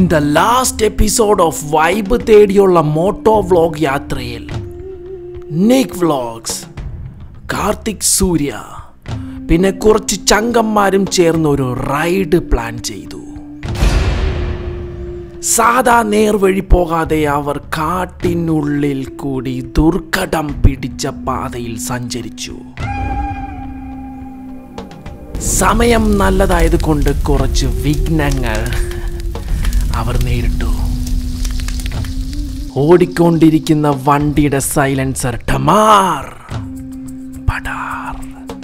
In the last episode of vibe തേടിയുള്ള moto vlog യാത്രയിൽ Nick vlogs Karthik സൂര്യ പിന്നെ കുറച്ച് ചങ്കന്മാരും ചേർന്ന് ഒരു റൈഡ് പ്ലാൻ ചെയ്തു സാധാ നേർവഴി പോകാതെ അവർ കാട്ടിനുള്ളിൽ കൂടി ദുർഘടം പിടിച്ച പാതയിൽ സഞ്ചരിച്ചു സമയം നല്ലതായത് കൊണ്ട് കുറച്ച് വിഘ്നങ്ങൾ അവർ നേരിട്ടു ഓടിക്കൊണ്ടിരിക്കുന്ന വണ്ടിയുടെ സൈലൻസർ ടമാർ പടാർ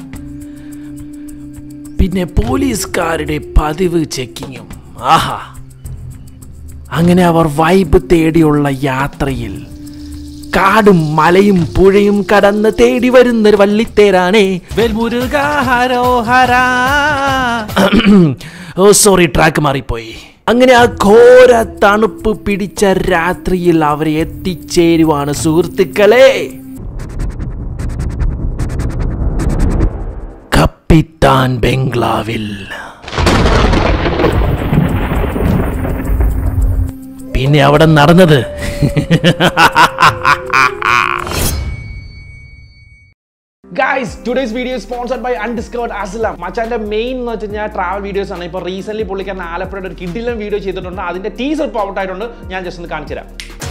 പിന്നെ പോലീസുകാരുടെ പതിവ് ചെക്കിങ്ങും ആഹാ അങ്ങനെ അവർ വൈബ് തേടിയുള്ള യാത്രയിൽ കാടും മലയും പുഴയും കടന്ന് തേടി വരുന്നൊരു വള്ളിത്തേരാണേ വെൽമുരുക ഹരോഹര ഓ സോറി ട്രാക്ക് മാറിപ്പോയി അങ്ങനെ ആ ഘോര തണുപ്പ് പിടിച്ച രാത്രിയിൽ അവരെ എത്തിച്ചേരുവാണ് സുഹൃത്തുക്കളെ കപ്പിത്താൻ ബംഗ്ലാവിൽ പിന്നെ അവിടെ നടന്നത് guys today's video sponsored by undiscovered Aslam മച്ചാന്റെ മെയിൻ എന്ന് വെച്ച് കഴിഞ്ഞാൽ ട്രാവൽ വീഡിയോസ് ആണ് ഇപ്പോൾ റീസെന്റ് പുള്ളിക്കാരൻ ആലപ്പുഴയുടെ ഒരു കിഡിലും വീഡിയോ ചെയ്തിട്ടുണ്ട് അതിന്റെ ടീസർ ഇപ്പോൾ ഔട്ട് ആയിട്ടുണ്ട് ഞാൻ ജസ്റ്റ് ഒന്ന് കാണിച്ചു തരാം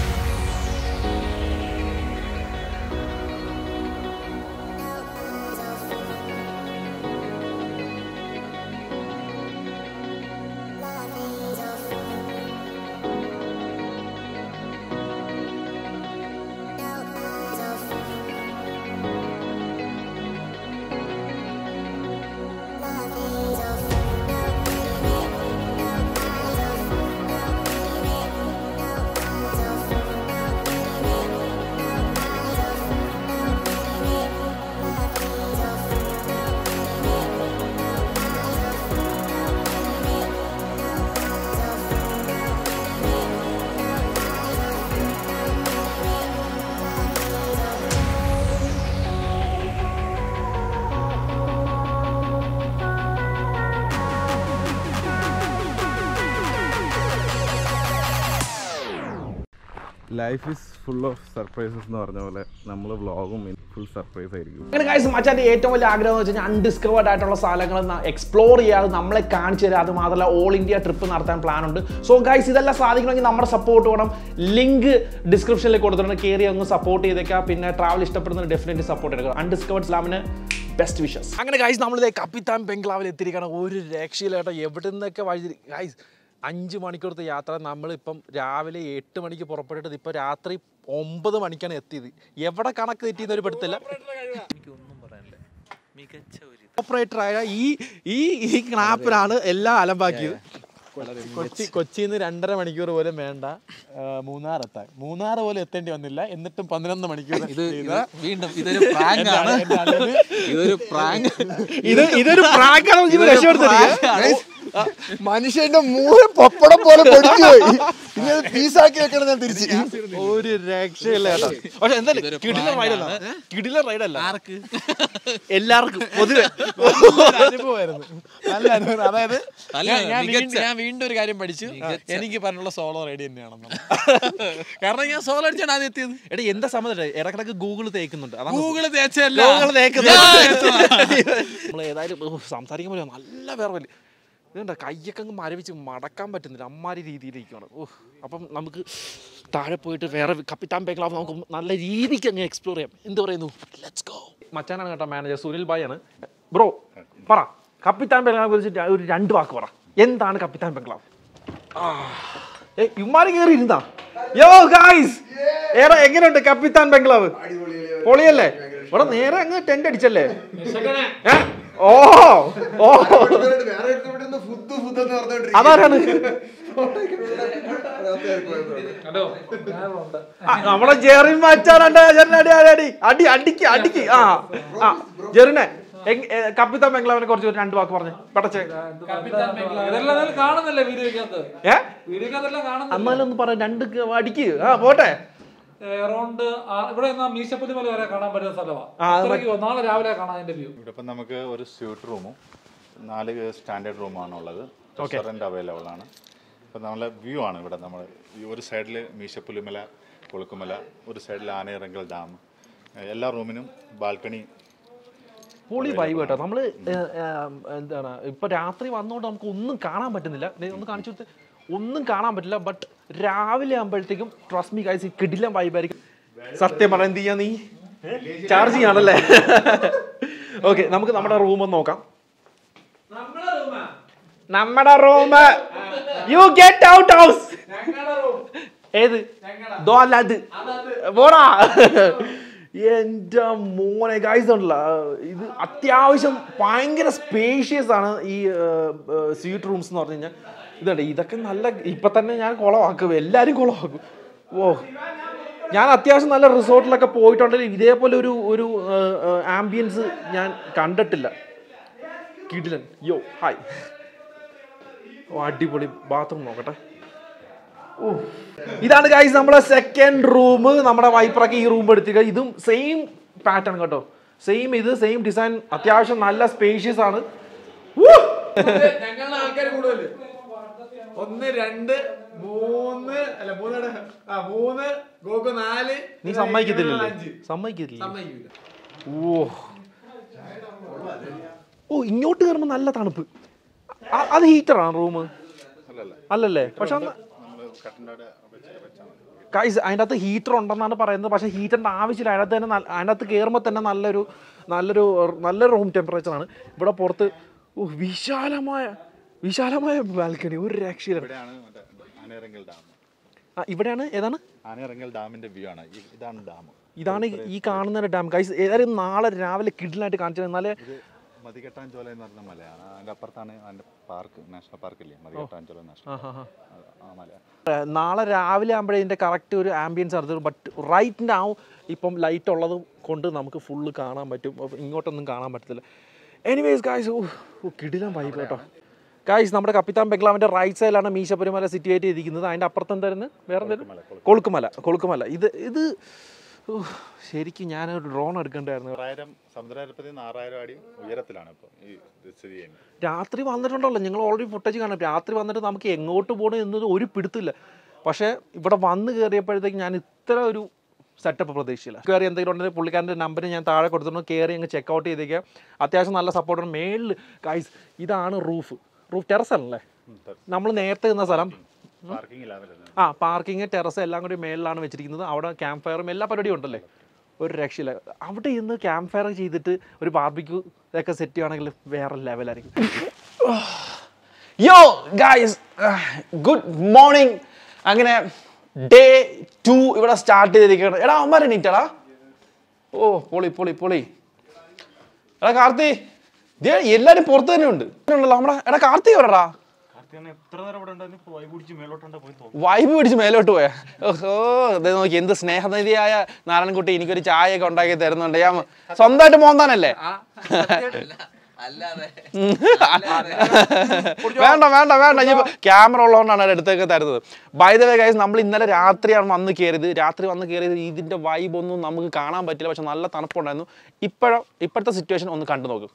life is full of surprises എന്ന് പറഞ്ഞ പോലെ നമ്മൾ വ്ളോഗും ഫുൾ സർപ്രൈസ് ആയിരിക്കും അങ്ങനെ ഗൈസ് മച്ചാന്റെ ഏറ്റവും വലിയ ആഗ്രഹം എന്ന് വെച്ച് കഴിഞ്ഞാൽ അൺഡിസ്കവേർഡ് ആയിട്ടുള്ള സ്ഥലങ്ങൾ എക്സ്പ്ലോർ ചെയ്യാതെ നമ്മളെ കാണിച്ചു തരാം അത് മാത്രമല്ല ഓൾ ഇന്ത്യ ട്രിപ്പ് നടത്താൻ പ്ലാൻ ഉണ്ട് സോ ഗൈസ് ഇതെല്ലാം സാധിക്കണമെങ്കിൽ നമ്മുടെ സപ്പോർട്ട് വേണം ലിങ്ക് ഡിസ്ക്രിപ്ഷനിൽ കൊടുത്തിട്ടുണ്ട് കയറി ഒന്ന് സപ്പോർട്ട് ചെയ്തേക്കാം പിന്നെ ട്രാവൽ ഇഷ്ടപ്പെടുന്ന ഡെഫിനറ്റ്ലി സപ്പോർട്ട് എടുക്കുക അൺഡിസ്കവേർഡ് ഇസ്ലാമിന് ബെസ്റ്റ് വിഷസ് അങ്ങനെ ഗൈസ് നമ്മളിതേ കപ്പിത്താൻ ബംഗ്ലാവിൽ എത്തിയിരിക്കണം ഒരു രക്ഷയിലേട്ടോ എവിടെ നിന്നൊക്കെ വഴി ഗൈസ് അഞ്ച് മണിക്കൂറത്തെ യാത്ര നമ്മളിപ്പം രാവിലെ എട്ട് മണിക്ക് പുറപ്പെട്ടിട്ട് ഇപ്പോൾ രാത്രി ഒമ്പത് മണിക്കാണ് എത്തിയത് എവിടെ കണക്ക് തെറ്റിയെന്ന് ഒരു പെടുത്തില്ല ഓപ്പറേറ്റർ ആയ ഈ ഈ ഈ ക്ലാപ്പിലാണ് എല്ലാം അലമ്പാക്കിയത് കൊച്ചി കൊച്ചിയിൽ നിന്ന് രണ്ടര മണിക്കൂർ പോലും വേണ്ട ആ, മൂന്നാർ എത്താൻ മൂന്നാർ പോലും എത്തേണ്ടി വന്നില്ല എന്നിട്ടും പതിനൊന്ന് മണിക്കൂർ ഇത് ഇത് വീണ്ടും ഇതൊരു പ്രാങ്ക് ആണ് ഇതൊരു പ്രാങ്ക് ഇത് ഇതൊരു പ്രാങ്കാണ് ഇത് രക്ഷപ്പെടുത്തിരിക്കുന്നത് മനുഷ്യന്റെ മൂന്ന് പപ്പടം പോലെ പൊടിച്ചു പോയി ഇനി അത് പീസാക്കി വെക്കണം ഞാൻ തിരിച്ച് ഒരു രക്ഷയില്ല കേട്ടോ പക്ഷെ എന്തായാലും കിടില റൈഡല്ല കിടില റൈഡല്ല ആർക്ക് എല്ലാവർക്കും പൊതുവെ അനുഭവമായിരുന്നു നല്ല അനുഭവം അതായത് അല്ല, ഞാൻ- ഞാൻ മികച്ച- വീണ്ടും- ഞാൻ വീണ്ടും ഒരു കാര്യം പഠിച്ചു എനിക്ക് പറഞ്ഞുള്ള സോളോ റൈഡ് തന്നെയാണെന്ന് കാരണം ഞാൻ സോളോ അടിച്ചാണ് ആദ്യം എത്തിയത് എടാ എന്താ സംബന്ധം ഇടക്കിടക്ക് ഗൂഗിൾ തേക്കുന്നുണ്ട് അതാണ് ഗൂഗിള് തേച്ചല്ല ഗൂഗിൾ തേക്കുന്നത് ഞാൻ നമ്മൾ ഏതായാലും ഓ, സംസാരിക്കുമ്പോൾ നല്ല വേറെ ഇതുണ്ട കയ്യൊക്കെ അങ്ങ് മരവിച്ച് മടക്കാൻ പറ്റുന്നില്ല അമ്മാരി രീതിയിലിരിക്കുകയാണ് ഓ അപ്പം നമുക്ക് താഴെ പോയിട്ട് വേറെ കപ്പിത്താൻ ബംഗ്ലാവ് നമുക്ക് നല്ല രീതിക്ക് അങ്ങ് എക്സ്പ്ലോർ ചെയ്യാം എന്ത് പറയുന്നു ലെറ്റ്സ് ഗോ മച്ചാനാണ് കേട്ടോ മാനേജർ സുനിൽ ഭായ് ആണ് ബ്രോ പറ കപ്പിത്താൻ ബംഗ്ലാവ് കുറിച്ചിട്ട് ഒരു രണ്ട് വാക്ക് പറ എന്താണ് കപ്പിത്താൻ ബംഗ്ലാവ് ആ ഏ ഇമ്മാരി കയറി ഇരുന്നാ യോ ഗായ്സ് ഏടാ എങ്ങനെയുണ്ട് കപ്പിത്താൻ ബംഗ്ലാവ് പൊളിയല്ലേ ഇവിടെ നേരെ അങ്ങ് ടെന്റ് അടിച്ചല്ലേ ഏ? ഓ ഓ അതാരാണ് ആ, നമ്മളെ ജെറിൻ മച്ചാനുണ്ട് ജെറിനടി അടി അടി അടി അടിക്ക് അടിക്ക് ആ ആ ജെറിനെ എങ്- ഏ, കപ്പിത്താൻ ബംഗ്ലാവിനെ കുറിച്ച് ഒരു രണ്ട് വാക്ക് പറഞ്ഞു പടച്ചേ ഇതെല്ലാം കാണുന്നില്ലേ വീഡിയോക്കകത്ത് ഏ വീഡിയോക്കകത്തെല്ലാം കാണുന്നില്ല എന്നാലും ഒന്ന് പറ രണ്ട് ക- അടിക്ക് ആ പോട്ടെ അറൗണ്ട് ഇവിടെ നിന്നാ മീശപ്പുലി മല വരെ കാണാൻ പറ്റുന്ന സ്ഥലമാണ് ആ, അത് അത്രയ്ക്ക് നാളെ രാവിലെ കാണാൻ അതിന്റെ വ്യൂ ഇവിടെ ഇപ്പം നമുക്ക് ഒരു സ്യൂട്ട് റൂമും നാല് സ്റ്റാൻഡേർഡ് റൂമാണ് ഉള്ളത് റെസ്റ്റോറൻറ്റ് അവൈലബിൾ ആണ് അപ്പോൾ നമ്മളെ വ്യൂ ആണ് ഇവിടെ നമ്മൾ ഈ ഒരു സൈഡിൽ മീശപ്പുലിമല കൊളുക്കുമല ഒരു സൈഡിൽ ആനയിറങ്കൽ ഡാം എല്ലാ റൂമിനും ബാൽക്കണി പൊളി വൈബ് കേട്ടോ നമ്മള് ഏർ, ഏർ, എന്താണ് ഇപ്പൊ രാത്രി വന്നുകൊണ്ട് നമുക്ക് ഒന്നും കാണാൻ പറ്റുന്നില്ല ദേ ഒന്ന് കാണിച്ചു കൊടുത്ത് ഒന്നും കാണാൻ പറ്റില്ല ബട്ട് രാവിലെ ആകുമ്പോഴത്തേക്കും ട്രസ്റ്റ് മീ ഗൈസ് കിടിലം വൈബായിരിക്കും സത്യം പറയാൻ എന്ത് ചെയ്യാ നീ ചാർജ് ചെയ്യാണല്ലേ ഓക്കെ നമുക്ക് നമ്മുടെ റൂം ഒന്ന് നോക്കാം നമ്മുടെ room you get out house ഏത് ദോ അല്ല അത് പോടാ എന്റെ മോനെ ഗൈസ് ഉണ്ടല്ല ഇത് അത്യാവശ്യം ഭയങ്കര സ്പേഷ്യസ് ആണ് ഈ സ്വീറ്റ് റൂംസ് എന്ന് പറഞ്ഞു കഴിഞ്ഞാൽ ഇതുണ്ട് ഇതൊക്കെ നല്ല ഇപ്പൊ തന്നെ ഞാൻ കുളമാക്കും എല്ലാരും കുളമാക്കും ഓ ഞാൻ അത്യാവശ്യം നല്ല റിസോർട്ടിലൊക്കെ പോയിട്ടുണ്ടെങ്കിൽ ഇതേപോലെ ഒരു ഒരു ആംബിയൻസ് ഞാൻ കണ്ടിട്ടില്ല കിടിലൻ യോ ഹായ് ഓ അടിപൊളി ബാത്റൂം നോക്കട്ടെ ഓ. ഇതാണ് ഗൈസ് നമ്മുടെ സെക്കൻഡ് റൂം നമ്മുടെ വൈപ്പറൊക്കെ ഈ റൂം എടുത്തിട്ട് ഇതും സെയിം പാറ്റേൺ കേട്ടോ സെയിം ഇത് സെയിം ഡിസൈൻ അത്യാവശ്യം നല്ല സ്പേഷ്യസ് ആണ് ഊ. ഞങ്ങളുടെ ആൾക്കാർ കൂടുതൽ ഒന്ന് രണ്ട് മൂന്ന് അല്ല മൂന്ന് ആ മൂന്ന് ഗോകു നാല് നീ സമ്മതിക്കത്തില്ലല്ലേ അഞ്ച് സമ്മതിക്കത്തില്ല സമ്മതിക്കൂല ഓ ഓ ഇങ്ങോട്ട് കയറുമ്പോൾ നല്ല തണുപ്പ് അ- അത് ഹീറ്ററാണ് റൂം അല്ലല്ലേ പക്ഷെ നമ്മൾ കട്ടിൻ്റെ അവിടെ വെച്ച് വെച്ചാൽ മതി ഗൈസ് അതിൻ്റെ അകത്ത് ഹീറ്റർ ഉണ്ടെന്നാണ് പറയുന്നത് പക്ഷേ ഹീറ്ററിൻ്റെ ആവശ്യമില്ല അതിനകത്ത് തന്നെ നല്ല- അതിനകത്ത് കയറുമ്പോൾ തന്നെ നല്ലൊരു നല്ലൊരു നല്ലൊരു റൂം ടെമ്പറേച്ചറാണ് ഇവിടെ പുറത്ത് ഓ വിശാലമായ വിശാലമായ ബാൽക്കണി ഒരു രക്ഷയില്ല ഇവിടെയാണ് മറ്റേ ആനയിറങ്കൽ ഡാം ആ ഇവിടെയാണ് ഏതാണ് ആനയിറങ്കൽ ഡാമിൻ്റെ വ്യൂ ആണ് ഈ- ഇതാണ് ഡാം ഇതാണ് ഈ കാണുന്ന ഡാം ഗൈസ് ഏതായാലും നാളെ രാവിലെ കിഡിലായിട്ട് കാണിച്ചു എന്നാലേ ഇത് മതികെട്ടാഞ്ചോല എന്ന് പറഞ്ഞ മലയാണ് അതിൻ്റെ അപ്പുറത്താണ് അതിൻ്റെ പാർക്ക് നാഷണൽ പാർക്കില്ലേ മതികെട്ടാഞ്ചോല നാഷണൽ പാർക്ക്. അത് ആ മല ഏഹ് നാളെ രാവിലെ ആകുമ്പോഴേ ഇതിൻ്റെ കറക്റ്റ് ഒരു ആംബിയൻസ് ആണ് ബട്ട് റൈറ്റ് നൗ ഇപ്പം ലൈറ്റ് ഉള്ളത് കൊണ്ട് നമുക്ക് ഫുള്ള് കാണാൻ പറ്റും അപ്പൊ ഇങ്ങോട്ടൊന്നും കാണാൻ പറ്റത്തില്ല എനിവേസ് ഗായ്സ് ഓ കിടിലം വൈബ് കേട്ടോ ഗായ്സ് നമ്മുടെ കപ്പിത്താൻ ബംഗ്ലാവിൻ്റെ റൈറ്റ് സൈഡിലാണ് മീശപുരിമല സിറ്റുവേറ്റ് ചെയ്തിരിക്കുന്നത് അതിൻ്റെ അപ്പുറത്ത് എന്തായിരുന്നു വേറെ എന്തായിരുന്നു കൊളുക്കുമല കൊളുക്കുമല ഇത് ഇത് ഓ, ശരിക്കും ഞാനൊരു ഡ്രോൺ എടുക്കണ്ടായിരുന്നു ആറായിരം സമുദ്രനിരപ്പിൽ നിന്ന് ആറായിരം അടി ഉയരത്തിലാണ് ഇപ്പോൾ ഈ ഇത് സ്ഥിതി ചെയ്യുന്നത് രാത്രി വന്നിട്ടുണ്ടല്ലോ നിങ്ങൾ ഓൾറെഡി ഫുട്ടേജ് കാണാം രാത്രി വന്നിട്ട് നമുക്ക് എങ്ങോട്ട് പോകണം എന്നത് ഒരു പിടുത്തില്ല പക്ഷേ ഇവിടെ വന്ന് കയറിയപ്പോഴത്തേക്ക് ഞാൻ ഇത്ര ഒരു സെറ്റപ്പ് പ്രതീക്ഷിച്ചില്ല കയറി എന്തെങ്കിലും ഉണ്ടെങ്കിൽ പുള്ളിക്കാരൻ്റെ നമ്പർ ഞാൻ താഴെ കൊടുത്തിട്ടുണ്ട് കയറി അങ്ങ് ചെക്ക് ഔട്ട് ചെയ്തേക്കുക അത്യാവശ്യം നല്ല സപ്പോർട്ടാണ് മേളിൽ ഗൈസ് ഇതാണ് റൂഫ് റൂഫ് ടെറസ് അല്ലേ നമ്മൾ നേരത്തെ നിന്ന സ്ഥലം പാർക്കിംഗ് ഇല്ലാതെ ആ പാർക്കിങ് ടെറസ് എല്ലാം കൂടി മേളിലാണ് വെച്ചിരിക്കുന്നത് അവിടെ ക്യാമ്പ് ഫയറും എല്ലാ പരിപാടിയും ഉണ്ടല്ലേ ഒരു രക്ഷയില്ല അവിടെ ഇന്ന് ക്യാമ്പ് ഫയർ ചെയ്തിട്ട് ഒരു ബാർബിക്യൂ ഒക്കെ സെറ്റ് ചെയ്യുകയാണെങ്കിൽ വേറെ ലെവലായിരിക്കും യോ ഗായ്സ് ഗുഡ് മോർണിംഗ് അങ്ങനെ ഡേ ടു ഇവിടെ സ്റ്റാർട്ട് ചെയ്തിരിക്കുകയാണ് എടാ അമ്മ എണീറ്റടാ ഓ പൊളി പൊളി പൊളി എടാ കാർത്തി ദേ എല്ലാരും പുറത്ത് തന്നെ ഉണ്ട് ഉണ്ടല്ലോ നമ്മുടെ എടാ കാർത്തി എവിടെടാ വൈബ് പിടിച്ച് മേലോട്ട് പോയാ ഓഹോ ദേ നോക്കി എന്ത് സ്നേഹനിധിയായ നാരായണൻകുട്ടി എനിക്കൊരു ചായ ഒക്കെ ഉണ്ടാക്കി തരുന്നുണ്ട് ഞാൻ സ്വന്തമായിട്ട് മോന്താനല്ലേ വേണ്ട വേണ്ട വേണ്ട ഇനിയിപ്പോ ക്യാമറ ഉള്ളതുകൊണ്ടാണ് അത് എടുത്തൊക്കെ തരുന്നത് ബൈ ദ വേ ഗൈസ് നമ്മൾ ഇന്നലെ രാത്രിയാണ് വന്ന് കയറിയത് രാത്രി വന്ന് കയറിയത് ഇതിന്റെ വൈബ് ഒന്നും നമുക്ക് കാണാൻ പറ്റില്ല പക്ഷെ നല്ല തണുപ്പുണ്ടായിരുന്നു ഇപ്പോഴും ഇപ്പോഴത്തെ സിറ്റുവേഷൻ ഒന്ന് കണ്ടു നോക്കും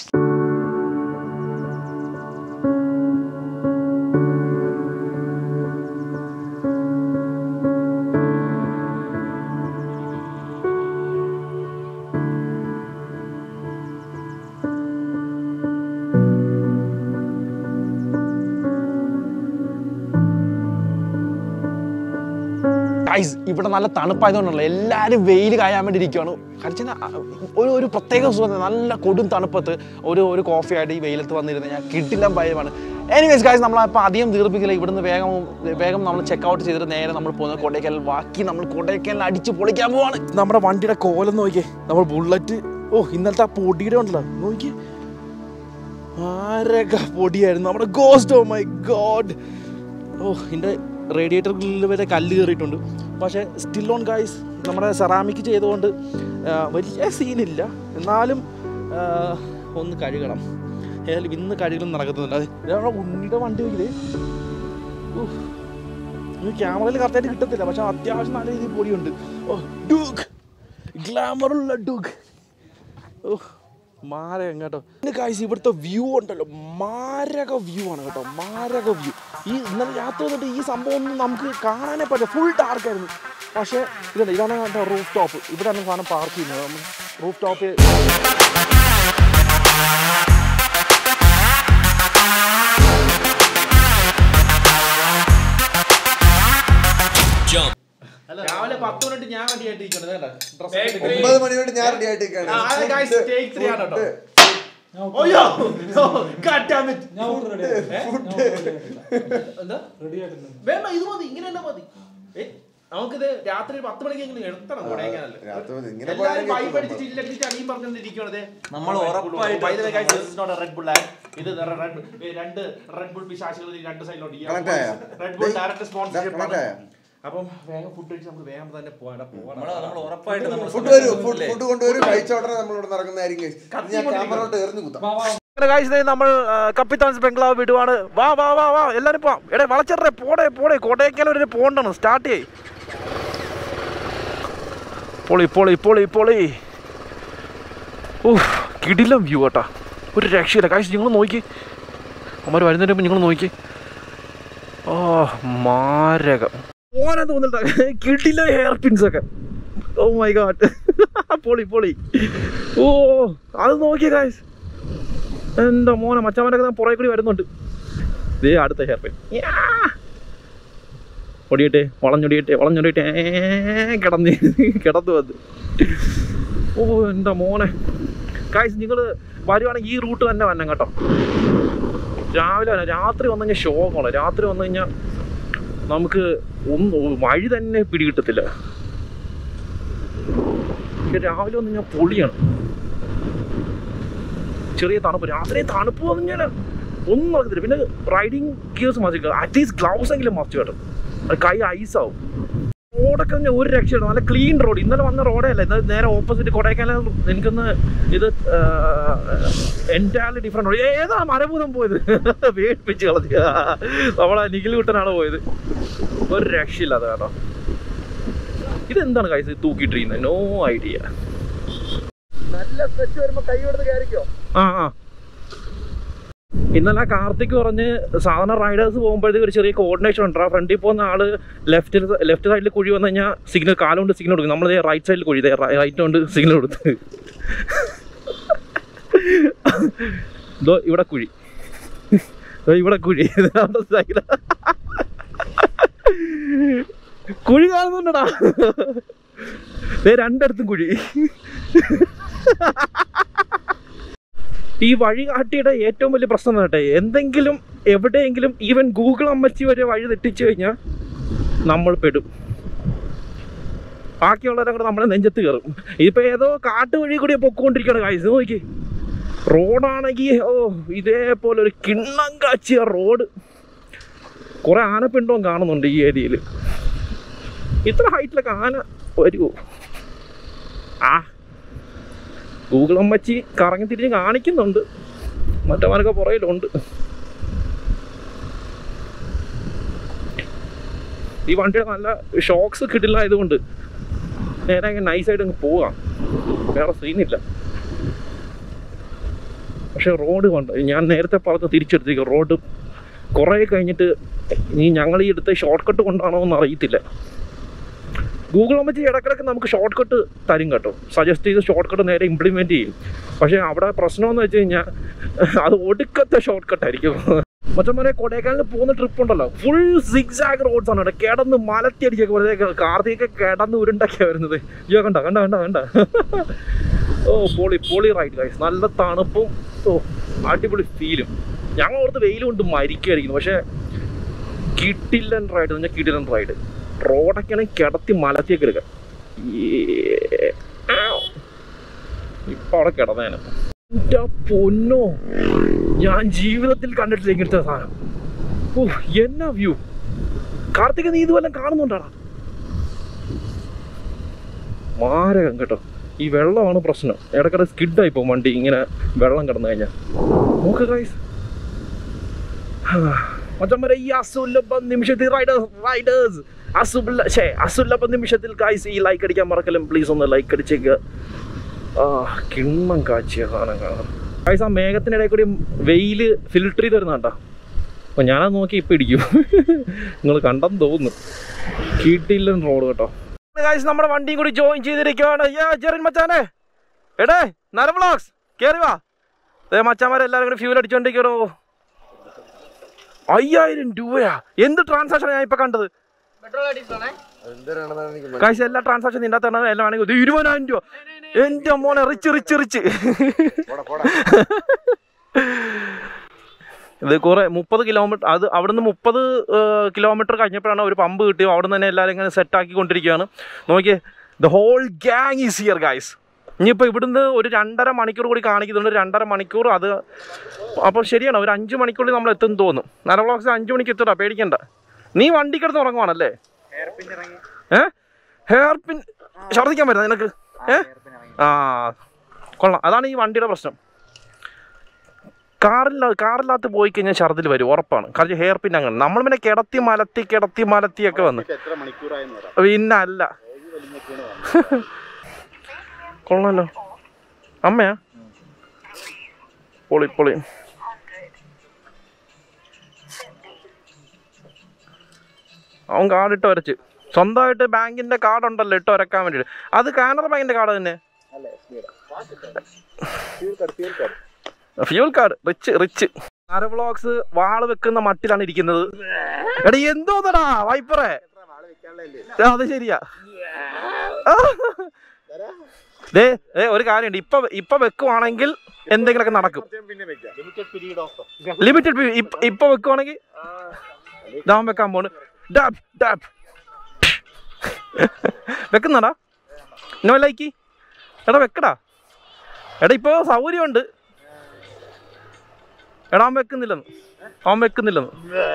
ഗൈസ് ഇവിടെ നല്ല തണുപ്പായതുകൊണ്ടല്ലോ എല്ലാവരും വെയിൽ കായാൻ വേണ്ടി ഇരിക്കുകയാണ് കളിച്ചാൽ ഒരു ഒരു പ്രത്യേക സുഖം നല്ല കൊടും തണുപ്പത്ത് ഒരു ഒരു കോഫി ആയിട്ട് ഈ വെയിലത്ത് വന്നിരുന്ന് ഞാൻ കിട്ടില്ല ഭയമാണ് എനിവേസ് ഗൈസ് നമ്മളപ്പോൾ അധികം ദീർഘിക്കില്ല ഇവിടുന്ന് വേഗം വേഗം നമ്മൾ ചെക്ക് ഔട്ട് ചെയ്തിട്ട് നേരെ നമ്മൾ പോകുന്നത് കൊടൈക്കനാൽ ബാക്കി നമ്മൾ കൊടൈക്കനാൽ അടിച്ച് പൊളിക്കാൻ പോവാണ് നമ്മുടെ വണ്ടിയുടെ കോലം നോക്കിയേ നമ്മൾ ബുള്ളറ്റ് ഓ ഇന്നലത്തെ ആ പൊടിയുടെ ഉണ്ടല്ലോ നോക്കിയേ ആരൊക്കെ പൊടിയായിരുന്നു നമ്മുടെ ghost oh my god oh ഇതിൻ്റെ റേഡിയേറ്റർ ഗ്രില്ലിൽ വരെ കല്ല് കയറിയിട്ടുണ്ട് പക്ഷേ സ്റ്റിൽ ഓൺ ഗൈസ് നമ്മുടെ സെറാമിക് ചെയ്തുകൊണ്ട് ആ, വലിയ സീനില്ല എന്നാലും ആ, ഒന്ന് കഴുകണം ഏതായാലും ഇന്ന് കഴുകലും നടക്കുന്നുണ്ട് അത് ഇതാണ് ഉണ്ണിയുടെ വണ്ടി നോക്കിയത് ക്യാമറയിൽ കറക്റ്റായിട്ട് കിട്ടത്തില്ല പക്ഷെ അത്യാവശ്യം നല്ല രീതിയിൽ പൊടിയുണ്ട് ഓ ഡൂക്ക് ഗ്ലാമറുള്ള ഡൂക്ക് ഓ മാരകം കേട്ടോ പിന്നെ കാഴ്ച ഇവിടുത്തെ വ്യൂ ഉണ്ടല്ലോ മാരക വ്യൂ ആണ് കേട്ടോ മാരക വ്യൂ ഈ ഇന്നലെ രാത്രി വന്നിട്ട് ഈ സംഭവം ഒന്നും നമുക്ക് കാണാനേ പറ്റില്ല ഫുൾ ഡാർക്കായിരുന്നു പക്ഷേ ഇതുണ്ട് ഇതാണ് കേട്ടോ റൂഫ് ടോപ്പ് ഇവിടെയാണ് സാധനം പാർക്ക് ചെയ്യുന്നത് റൂഫ് ടോപ്പ് രാവിലെ പത്ത് മിനിറ്റ് ഞാൻ റെഡി ആയിട്ടിരിക്കുന്നത് കേട്ടോ ഡ്രസ് ഒമ്പത് മണി തൊട്ട് ഞാൻ റെഡി ആയിട്ട് ആ, അത് guys, take three ആണ് കേട്ടോ. അയ്യോ God damn it. ഞാൻ റെഡി എന്താ റെഡി ആയിട്ടില്ല വേണ്ട ഇത് മതി ഇങ്ങനെ തന്നെ മതി ഏ, നമുക്കിത് രാത്രി ഒരു പത്ത് മണിക്കെങ്കിലും എടുത്തണം കൊടൈക്കനാലിൽ. രാത്രി മതി. ഇങ്ങനെ എല്ലാവരും പോയാൽ vibe അടിച്ച് chill അടിച്ച് അടിയും പറഞ്ഞോണ്ടിരിക്കുകയാണ് നമ്മൾ ഉറപ്പായിട്ട് റെഡ് ബുൾ ഇത് റെഡ് രണ്ട് റെഡ് ബുൾ പിശാശുകൾ ഈ രണ്ട് സൈഡിലോട്ട് Connect ആയോ? Red Bull direct connect sponsorship ആയോ? അപ്പം വേഗം ഫുഡ് കഴിച്ച് നമുക്ക് വേഗം തന്നെ പോകാം പോകാം നമ്മൾ ഉറപ്പായിട്ട് നമ്മൾ ഫുഡ് വരും ഫുഡ് ഫുഡ് കൊണ്ടുവരും കഴിച്ചോടനെ നമ്മൾ ഇവിടെ നടക്കുന്നതായിരിക്കും guys. ഞാൻ ക്യാമറോട്ട് എറിഞ്ഞു കുത്താം കാഴ്ച നമ്മൾ കപ്പിത്താൻസ് ബംഗ്ലാവ് വിടുവാണ് വാ വാ വാ വാ എല്ലാരും പോവാം എടേ വളച്ചേട്ടെ പോടെ പോടെ കോട്ടയ്ക്കൽ ഒരു പോണ്ടാണ് സ്റ്റാർട്ട് ചെയ് പൊളി പൊളി പൊളി പൊളി ഓ കിടിലം വ്യൂ കേട്ടാ ഒരു രക്ഷയില്ല കാഴ്ച നിങ്ങൾ നോക്കി അമ്മ വരുന്നതിന് മുമ്പ് നിങ്ങൾ നോക്കി ഓ മാരകം ഓനെ തോന്നില്ല കിടില ഹെയർ പിൻസ് ഒക്കെ ഓ മൈ ഗാഡ് പൊളി പൊളി ഓ അത് നോക്കിയ കാഴ്ച എൻ്റെ മോനെ മച്ചാമനൊക്കെ ഞാൻ പുറകെ കൂടി വരുന്നുണ്ട് ദേ അടുത്ത ഹെയർ പിൻ ഒടിയട്ടെ വളഞ്ഞൊടിയട്ടെ വളഞ്ഞൊടിയട്ടെ ഏ, കിടന്ന് കിടന്നു വന്ന് ഓ എൻ്റെ മോനെ കായ്സ് നിങ്ങൾ വരുവാണെങ്കിൽ ഈ റൂട്ട് തന്നെ വരണം കേട്ടോ രാവിലെ വരാം രാത്രി വന്നു കഴിഞ്ഞാൽ ഷോക്കാണ് രാത്രി വന്നു കഴിഞ്ഞാൽ നമുക്ക് ഒന്നും വഴി തന്നെ പിടികിട്ടത്തില്ല പക്ഷെ രാവിലെ വന്നു കഴിഞ്ഞാൽ പൊളിയാണ് ചെറിയ തണുപ്പ് രാത്രി തണുപ്പ് വന്നു കഴിഞ്ഞാൽ ഒന്നും നടക്കത്തില്ല പിന്നെ റൈഡിങ് ഗിയേഴ്സ് മതി അറ്റ്ലീസ്റ്റ് ഗ്ലൗസ് എങ്കിലും മസ്റ്റ് കേട്ടോ അത് കൈ ഐസാവും റോഡൊക്കെ തന്നെ ഒരു രക്ഷയാണ് നല്ല ക്ലീൻ റോഡ് ഇന്നലെ വന്ന റോഡേ അല്ല ഇത് നേരെ ഓപ്പോസിറ്റ് കൊടൈക്കനാൽ എനിക്കൊന്ന് ഇത് എൻറ്റയർലി ഡിഫറെൻറ്റ് റോഡ് ഏതാ മരഭൂതം പോയത് വേടിപ്പിച്ച് കളഞ്ഞു നമ്മളെ നിഖിൽ കുട്ടനാണ് പോയത് ഒരു രക്ഷയില്ല അത് കേട്ടോ ഇതെന്താണ് കൈസ് തൂക്കിയിട്ടിരിക്കുന്നത് നോ ഐഡിയ നല്ല സ്ട്രെച്ച് വരുമ്പോ കൈ കൊടുത്ത് കയറിക്കോ ആ ആ ഇന്നലെ കാർത്തിക് പറഞ്ഞ് സാധാരണ റൈഡേഴ്സ് പോകുമ്പോഴത്തേക്ക് ഒരു ചെറിയ കോർഡിനേഷൻ ഉണ്ട് ആ ഫ്രണ്ടിൽ പോകുന്ന ആള് ലെഫ്റ്റ് ലെഫ്റ്റ് സൈഡിൽ കുഴി വന്നു കഴിഞ്ഞാൽ സിഗ്നൽ കാലുകൊണ്ട് സിഗ്നൽ കൊടുക്കും നമ്മൾ റൈറ്റ് സൈഡിൽ കുഴി റൈറ്റ് കൊണ്ട് സിഗ്നൽ കൊടുത്ത് ഇതോ ഇവിടെ കുഴി ദോ ഇവിടെ കുഴി ഇതാണ് സൈഡ് കുഴി കാണുന്നുണ്ടടാ ദേ രണ്ടിടത്തും കുഴി ഈ വഴികാട്ടിയുടെ ഏറ്റവും വലിയ പ്രശ്നം കേട്ടെ എന്തെങ്കിലും എവിടെയെങ്കിലും ഈവൻ ഗൂഗിൾ അമ്മച്ചി വരെ വഴി തെറ്റിച്ചു കഴിഞ്ഞാൽ നമ്മൾ പെടും ബാക്കിയുള്ളവരൊക്കെ നമ്മളെ നെഞ്ചത്ത് കയറും ഇപ്പൊ ഏതോ കാട്ടുവഴി കൂടി പൊക്കോണ്ടിരിക്കുകയാണ് കാഴ്ച നോക്കി റോഡാണെങ്കിൽ ഓ ഇതേപോലെ ഒരു കിണ്ണം കാച്ചിയ റോഡ് കുറെ ആനപ്പിണ്ടവും കാണുന്നുണ്ട് ഈ ഏരിയയിൽ ഇത്ര ഹൈറ്റിലൊക്കെ ആന വരുമോ ആ ഗൂഗിൾ അമ്മച്ചി കറങ്ങി തിരിഞ്ഞ് കാണിക്കുന്നുണ്ട് മറ്റവനൊക്കെ പുറയിലുണ്ട് ഈ വണ്ടിയുടെ നല്ല ഷോക്സ് കിട്ടില്ല ആയതുകൊണ്ട് നേരെ അങ്ങ് നൈസായിട്ട് അങ്ങ് പോവാം വേറെ സീനില്ല പക്ഷെ റോഡ് കണ്ട് ഞാൻ നേരത്തെ പറഞ്ഞ് തിരിച്ചെടുത്തേക്ക് റോഡ് കുറേ കഴിഞ്ഞിട്ട് ഇനി ഞങ്ങൾ ഈ എടുത്ത ഷോർട്ട് കട്ട് കൊണ്ടാണോ എന്ന് അറിയത്തില്ല ഗൂഗിൾ അമ്മച്ചി ഇടക്കിടക്ക് നമുക്ക് ഷോർട്ട് കട്ട് തരും കേട്ടോ സജസ്റ്റ് ചെയ്ത് ഷോർട്ട് കട്ട് നേരെ ഇംപ്ലിമെൻറ്റ് ചെയ്യും പക്ഷേ അവിടെ പ്രശ്നമെന്ന് വെച്ച് കഴിഞ്ഞാൽ അത് ഒടുക്കത്തെ ഷോർട്ട് കട്ടായിരിക്കും മറ്റന്മാരെ കൊടൈക്കനാലിൽ പോകുന്ന ട്രിപ്പ് ഉണ്ടല്ലോ ഫുൾ സിക്സാഗ് റോഡ്സ് ആണ് കേട്ടോ കിടന്ന് മലത്തി അടിച്ചൊക്കെ വെറുതെ കാർത്തികൊക്കെ കിടന്ന് ഉരുണ്ടൊക്കെയാണ് വരുന്നത് അയ്യോ കണ്ട കണ്ട കണ്ട കണ്ട ഓ പൊളി പൊളി റൈഡ് ഗൈസ് നല്ല തണുപ്പും ഓ അടിപൊളി ഫീലും ഞങ്ങൾ ഓർത്ത് വെയിൽ കൊണ്ട് മരിക്കുമായിരിക്കുന്നു പക്ഷേ കിട്ടില്ലൻ റൈഡ് എന്ന് പറഞ്ഞാൽ കിടിലൻ റൈഡ് റോഡൊക്കെയാണെങ്കിൽ കിടത്തി മലത്തിയൊക്കെ എടുക്കാം ഇപ്പൊ അവിടെ കിടന്നേനെ എൻ്റെ പൊന്നോ ഞാൻ ജീവിതത്തിൽ കണ്ടിട്ടില്ല ഇങ്ങനത്തെ സാധനം ഓ എന്നാ വ്യൂ കാർത്തിക നീ ഇതുവല്ലം കാണുന്നുണ്ടാടാ മാരകം കേട്ടോ ഈ വെള്ളമാണ് പ്രശ്നം ഇടയ്ക്കിടെ സ്കിഡായി പോകും വണ്ടി ഇങ്ങനെ വെള്ളം കിടന്നു കഴിഞ്ഞാൽ നോക്ക് ഗൈസ് മച്ചമ്മരെ ഈ അസുലഭ നിമിഷത്തിൽ റൈഡേഴ്സ് റൈഡേഴ്സ് അസുബ ഷേ അസുലഭ നിമിഷത്തിൽ ഗൈസ് ഈ ലൈക്ക് അടിക്കാൻ മറക്കലും പ്ലീസ് ഒന്ന് ലൈക്ക് അടിച്ചേക്കുക ആ കിണ്ണം കാച്ചിയ സാധനം കാണാം ഗൈസ് ആ മേഘത്തിനിടയിൽ കൂടി വെയില് ഫിൽട്ടർ ചെയ്ത് വരുന്ന കേട്ടോ അപ്പോൾ ഞാനത് നോക്കി ഇപ്പം ഇടിക്കും നിങ്ങൾ കണ്ടെന്ന് തോന്നുന്നു കീട്ടില്ലൻ റോഡ് കേട്ടോ ഗൈസ് നമ്മുടെ വണ്ടിയും കൂടി ജോയിൻ ചെയ്തിരിക്കുകയാണ് യാ ജെറിൻ മച്ചാനെ എടേ നര വ്ളോഗ്സ് കയറി വാ ദേ മച്ചാന്മാരെല്ലാവരും കൂടി ഫ്യൂൽ അടിച്ചോണ്ടിരിക്കടോ അയ്യായിരം രൂപയാ എന്ത് ട്രാൻസാക്ഷൻ ഞാൻ ഇപ്പൊ കണ്ടത് കാശ് എല്ലാ ട്രാൻസാക്ഷൻ നിന്റെ അകത്താണ് എല്ലാം ആണെങ്കിൽ ഇത് ഇരുപതിനായിരം രൂപ എന്റെ മോനെ റിച്ച് റിച്ച് റിച്ച് ഇത് കുറെ മുപ്പത് കിലോമീറ്റർ അത് അവിടുന്ന് മുപ്പത് കിലോമീറ്റർ കഴിഞ്ഞപ്പോഴാണ് ഒരു പമ്പ് കിട്ടിയോ അവിടെ നിന്ന് തന്നെ എല്ലാവരും ഇങ്ങനെ സെറ്റ് ആക്കിക്കൊണ്ടിരിക്കുകയാണ് നോക്കിയേ the whole gang is here guys ഇനിയിപ്പോൾ ഇവിടുന്ന് ഒരു രണ്ടര മണിക്കൂർ കൂടി കാണിക്കുന്നുണ്ട് രണ്ടര മണിക്കൂർ അത് അപ്പോൾ ശരിയാണ് ഒരു അഞ്ച് മണിക്കൂറിൽ നമ്മൾ എത്തും തോന്നും നര വ്ളോഗ്സ് അഞ്ച് മണിക്ക് എത്തടാ പേടിക്കണ്ട നീ വണ്ടി കിടന്ന് ഉറങ്ങുവാണല്ലേ ഏ ഹെയർ പിൻ ഛർദ്ദിക്കാൻ പറ്റുന്ന നിനക്ക് ഏ ആ കൊള്ളാം അതാണ് ഈ വണ്ടിയുടെ പ്രശ്നം കാറില്ല കാറിനകത്ത് പോയി കഴിഞ്ഞാൽ ഛർദിൽ വരും ഉറപ്പാണ് കാരണം ഹെയർ പിൻ അങ്ങനെ നമ്മൾ പിന്നെ കിടത്തി മലത്തി കിടത്തി മലത്തിയൊക്കെ വന്ന് എത്ര മണിക്കൂറായെന്ന് പറ പിന്നെ അല്ല കൊള്ളാലോ അമ്മയാ പൊളി പൊളി അവൻ കാർഡ് ഇട്ട് വരച്ച് സ്വന്തമായിട്ട് ബാങ്കിന്റെ കാർഡ് ഉണ്ടല്ലോ ഇട്ട് വരക്കാൻ വേണ്ടിയിട്ട് അത് കാനറ ബാങ്കിന്റെ കാർഡ് തന്നെ ഫ്യൂൽ കാർഡ് റിച്ച് റിച്ച് ആര വ്ളോഗ്സ് വാള് വെക്കുന്ന മട്ടിലാണ് ഇരിക്കുന്നത് എടാ എന്തോന്നടാ വൈപ്പറേ ആ, അത് ശരിയാ ദേ ദേ ഒരു കാര്യമുണ്ട് ഇപ്പൊ ഇപ്പൊ വെക്കുവാണെങ്കിൽ എന്തെങ്കിലുമൊക്കെ നടക്കും ലിമിറ്റഡ് ഇപ്പൊ വെക്കുവാണെങ്കിൽ ദാം വെക്കാൻ പോണ് ഡാബ് ഡാബ് വെക്കുന്നടാ നോ ലൈക്ക് എടാ വെക്കടാ എടാ ഇപ്പൊ സൗകര്യമുണ്ട് എടാ അവൻ വെക്കുന്നില്ലെന്ന് അവൻ വെക്കുന്നില്ലെന്ന്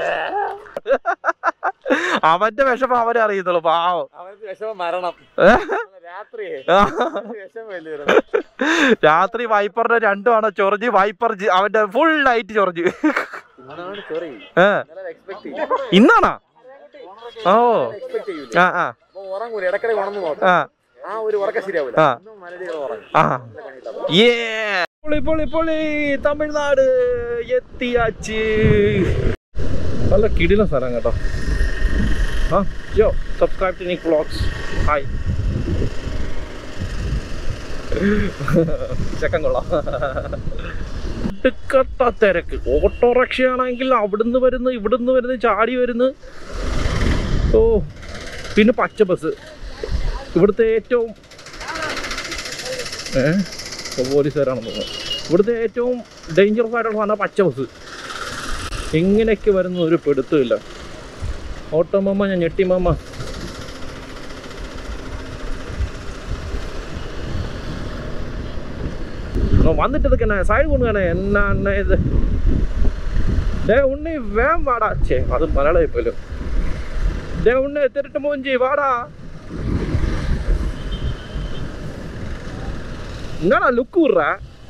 അവന്റെ വിഷമം അവരെ അറിയത്തുള്ളൂ പാവം മരണം ഏ? രാത്രി ആ. വിഷമല്ലേ രാത്രി വൈപ്പറിന്റെ രണ്ടുമാണ് ചൊറിഞ്ഞ് വൈപ്പർ ജി- അവന്റെ ഫുൾ നൈറ്റ് ചൊറിഞ്ഞ് അതാണ് സോറി ഏ എക്സ്പെക്ട് ചെയ്യും ഇന്നാണോ ഓ എക്സ്പെക്ട് ചെയ്യൂല ആ ആ അപ്പൊ ഉറങ്ങൂല ഇടയ്ക്കിടെ ഉണർന്നു നോക്കാം ആ ആ ഒരു ഉറക്കം ശരിയാവൂല ആ. ഇന്നും മലയാളികൾ ഉറങ്ങും ആ ഏ പൊളി പൊളി പൊളി തമിഴ്നാട് എത്തിയാച്ച് നല്ല കിടില സ്ഥലം കേട്ടോ ആ yo subscribe to Nick vlogs hi ചെക്കൻ കൊള്ളാം ഒടുക്കത്ത തിരക്ക് ഓട്ടോറിക്ഷ ആണെങ്കിൽ അവിടുന്ന് വരുന്നു ഇവിടുന്ന് വരുന്നു ചാടി വരുന്നു ഓ പിന്നെ പച്ച ബസ് ഇവിടുത്തെ ഏറ്റവും ഏ പോലീസുകാരാണെന്ന് തോന്നുന്നു ഇവിടുത്തെ ഏറ്റവും ഡേഞ്ചറസ് ആയിട്ടുള്ള സാധനം പച്ച ബസ് എങ്ങനെയൊക്കെ വരുന്ന ഒരു പെടുത്തുമില്ല ഓട്ടോ മാമ ഞാൻ ഞെട്ടി മാമ வந்துட்டு இருக்கேண்ணே சைடு கொடுங்கண்ணே என்ன அண்ணே இது டே உன்னை வேம் வாடா சே அது மலையாள இப்போ டே உன்னை திருட்டு மூஞ்சி வாடா என்னடா லுக்கு விட்ற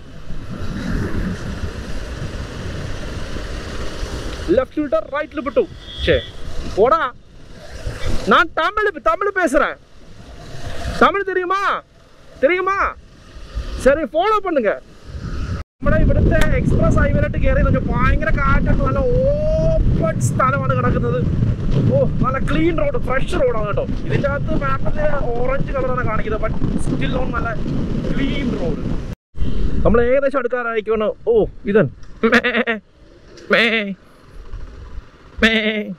லெஃப்ட் ஷூட்டர் ரைட்ல விட்டு சே போடா நான் தமிழ் தமிழ் பேசுறேன் தமிழ் தெரியுமா தெரியுமா ശരി ഫോളോ பண்ணுங்க നമ്മുടെ ഇവിടുത്തെ എക്സ്പ്രസ് ഹൈവേയിലോട്ട് കയറി നോക്കി ഭയങ്കര കാറ്റൊക്കെ നല്ല ഓപ്പൺ സ്ഥലമാണ് കിടക്കുന്നത് ഓ നല്ല ക്ലീൻ റോഡ് ഫ്രഷ് റോഡാണ് കേട്ടോ ഇതിൻ്റെ അകത്ത് മാപ്പിൽ ഓറഞ്ച് കളറാണ് കാണിക്കുന്നത് ബട്ട് സ്റ്റിൽ ഓൺ നല്ല ക്ലീൻ റോഡ് നമ്മൾ ഏകദേശം അടുക്കാറായിക്കാണ് ഓ ഇതൻ മേ മേ മേ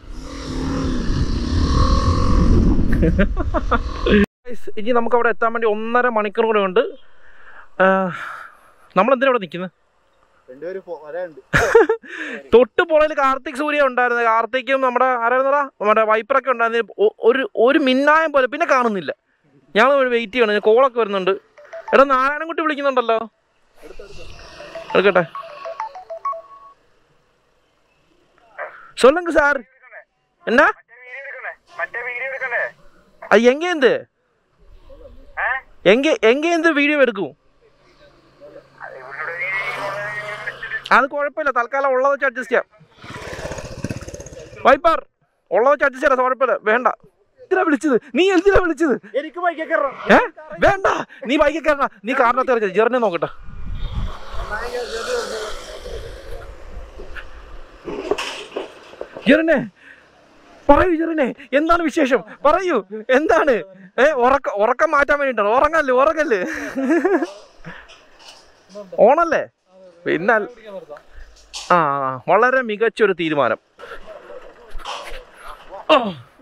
Guys, ഇനി നമുക്ക് അവിടെ എത്താൻ വേണ്ടി ഒന്നര മണിക്കൂർ കൂടെ ഉണ്ട് നമ്മൾ എന്തിനാ അവിടെ നിൽക്കുന്നത് രണ്ടുപേരും പോ- വരാനുണ്ട് തൊട്ട് പുറകിൽ കാർത്തിക് സൂര്യ ഉണ്ടായിരുന്നു കാർത്തിക്കും നമ്മുടെ ആരായിരുന്നടാ നമ്മുടെ വൈപ്പറൊക്കെ ഉണ്ടായിരുന്നു ഒ- ഒരു ഒരു മിന്നായം പോലെ പിന്നെ കാണുന്നില്ല ഞങ്ങൾ വെയിറ്റ് ചെയ്യണം കോളൊക്കെ വരുന്നുണ്ട് എടാ നാരായണൻകുട്ടി വിളിക്കുന്നുണ്ടല്ലോ എടുക്കട്ടെ சொல்லுங்க சார் என்ன அது எங்கேருந்து எங்கே எங்கேருந்து വീഡിയോ എടുക്കും അത് കുഴപ്പമില്ല തൽക്കാലം ഉള്ളത് വെച്ച് അഡ്ജസ്റ്റ് ചെയ്യാം വൈപ്പർ ഉള്ളത് വെച്ച് അഡ്ജസ്റ്റ് ചെയ്യാം കുഴപ്പമില്ല വേണ്ട എന്തിനാ വിളിച്ചത് നീ എന്തിനാ വിളിച്ചത് എനിക്ക് ബൈക്കിൽ കയറണം ഏ വേണ്ട നീ ബൈക്കിൽ കയറണം നീ കാറിനകത്ത് കയറി ജെറിനെ നോക്കട്ടെ ജെറിനെ പറയൂ ജെറിനെ എന്താണ് വിശേഷം പറയൂ എന്താണ് ഏ ഉറക്ക ഉറക്കം മാറ്റാൻ വേണ്ടിട്ടാണ് ഉറങ്ങല്ലേ ഉറങ്ങല്ലേ ഓണല്ലേ പിന്നെ ആ ആ, വളരെ മികച്ചൊരു തീരുമാനം ഓ.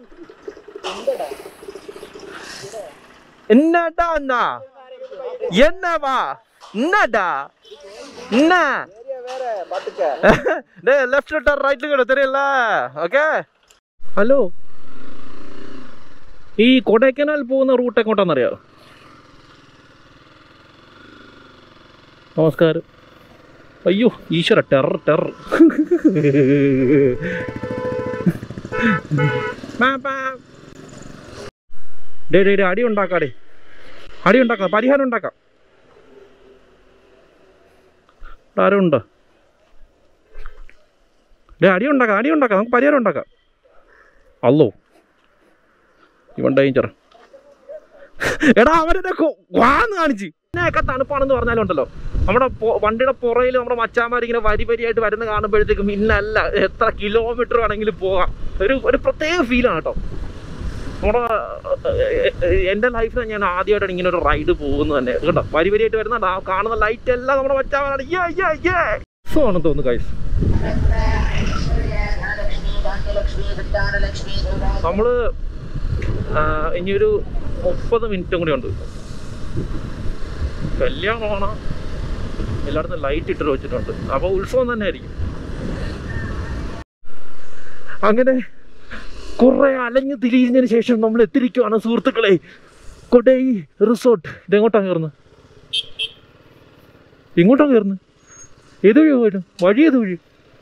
என்னடா அண்ணா என்னவா என்னடா என்ன டேய் லெஃப்ட் ரிட்டர் ரைட்ல கூட தெரியல ഓക്കെ ഹലോ ഈ കൊടൈക്കനാൽ പോകുന്ന റൂട്ട് എങ്ങോട്ടാണെന്നറിയോ നമസ്കാരം അയ്യോ ഈശ്വര ടെറർ ടെറർ ഡേ ഡേ ഡേ അടി ഉണ്ടാക്കാടേ അടി ഉണ്ടാക്കാം പരിഹാരം ഉണ്ടാക്കാം ഇവിടെ ആരും ഉണ്ടോ ഡേ അടി ഉണ്ടാക്കാം അടി ഉണ്ടാക്കാം നമുക്ക് പരിഹാരം ഉണ്ടാക്കാം അല്ലോ ഇവൻ ഡേഞ്ചർ എടാ അവരുടെ വാന്ന് കാണിച്ച് ഇതിനെയൊക്കെ തണുപ്പാണെന്ന് പറഞ്ഞാലുണ്ടല്ലോ നമ്മുടെ പൊ- വണ്ടിയുടെ പുറയിൽ നമ്മുടെ മച്ചാമാർ ഇങ്ങനെ വരി വരിയായിട്ട് വരുന്ന കാണുമ്പോഴത്തേക്കും ഇന്നല്ല എത്ര കിലോമീറ്റർ വേണമെങ്കിലും പോകാം ഒരു ഒരു പ്രത്യേക ഫീലാണ് കേട്ടോ നമ്മുടെ ഏഹ്, എൻ്റെ ലൈഫിൽ ഞാൻ ആദ്യമായിട്ടാണ് ഇങ്ങനെ ഒരു റൈഡ് പോകുന്നത് തന്നെ കേട്ടോ വരി വരിയായിട്ട് വരുന്ന ആ കാണുന്ന ലൈറ്റ് എല്ലാം നമ്മുടെ മച്ചാമാരാണ് യേ യേ യേ സോ ആണെന്ന് തോന്നുന്നു കൈസ് നമ്മള് ആ, ഇനിയൊരു മുപ്പത് മിനിറ്റും കൂടി ഉണ്ട് കല്യാണമാണ് എല്ലായിടത്തും ലൈറ്റ് ഇട്ട് വെച്ചിട്ടുണ്ട് അപ്പോൾ ഉത്സവം തന്നെ ആയിരിക്കും അങ്ങനെ കുറെ അലഞ്ഞു തിരിഞ്ഞതിന് ശേഷം നമ്മൾ എത്തിരിക്കുവാണ് സുഹൃത്തുക്കളെ കൊടൈ റിസോർട്ട് ഇതെങ്ങോട്ടാണ് കയറുന്നത് എങ്ങോട്ടാണ് കയറുന്നത് ഏത് വഴി പോയിട്ട് വഴി ഏത് വഴി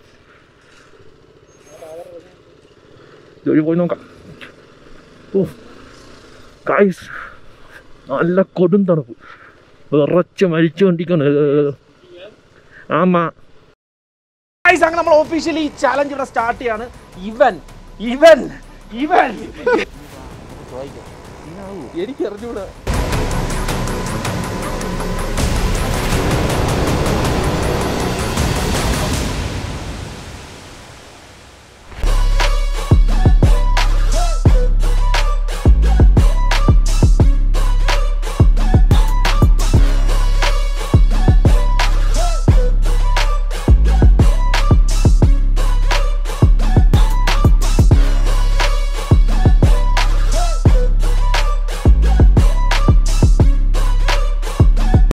ഇതുവഴി പോയി നോക്കാം ഓ കായ്സ് നല്ല കൊടും തണുപ്പ് വിറച്ച് മരിച്ചുകൊണ്ടിരിക്കുന്നു ആമാ ഗൈസ് അങ്ങനെ നമ്മൾ ഒഫീഷ്യലി ഈ ചാലഞ്ച് ഇവിടെ സ്റ്റാർട്ട് ചെയ്യാണ് ഇവൻ ഇവൻ ഇവൻ എനിക്ക് അറിഞ്ഞൂടാ